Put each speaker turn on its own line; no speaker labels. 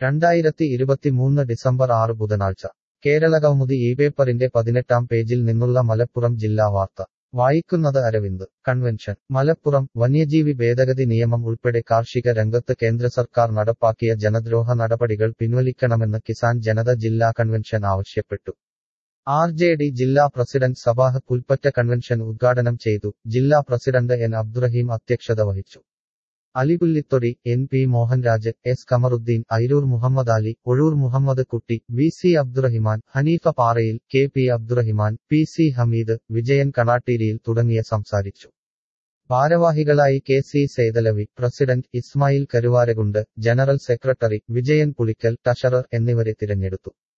രണ്ടായിരത്തി ഇരുപത്തിമൂന്ന് ഡിസംബർ ആറ് ബുധനാഴ്ച കേരള കൗമുദി ഈ പേപ്പറിന്റെ പതിനെട്ടാം പേജിൽ നിന്നുള്ള മലപ്പുറം ജില്ലാ വാർത്ത വായിക്കുന്നത് അരവിന്ദ് കൺവെൻഷൻ മലപ്പുറം വന്യജീവി ഭേദഗതി നിയമം ഉൾപ്പെടെ കാർഷിക രംഗത്ത് കേന്ദ്ര സർക്കാർ നടപ്പാക്കിയ ജനദ്രോഹ നടപടികൾ പിൻവലിക്കണമെന്ന് കിസാൻ ജനത ജില്ലാ കൺവെൻഷൻ ആവശ്യപ്പെട്ടു ആർ ജെ ഡി ജില്ലാ പ്രസിഡന്റ് സബാഹ് പുൽപ്പറ്റ കൺവെൻഷൻ ഉദ്ഘാടനം ചെയ്തു ജില്ലാ പ്രസിഡന്റ് എൻ അബ്ദുറഹീം അധ്യക്ഷത വഹിച്ചു Alipullithodi N P Mohanraj S Kamaruddin Airur Muhammad Ali Ozhur Muhammad Kutty V C Abdurahiman Hanifa Parayil K P Abdurahiman P C Hameed Vijayan Kanattiriyil തുടങ്ങിയ സംസാരിച്ചു ഭാരവാഹികളായി K C Saithalavi president Ismail Karuvarakundu general secretary Vijayan Pulikkal treasurer എന്നിവരെ തിരഞ്ഞെടുത്തു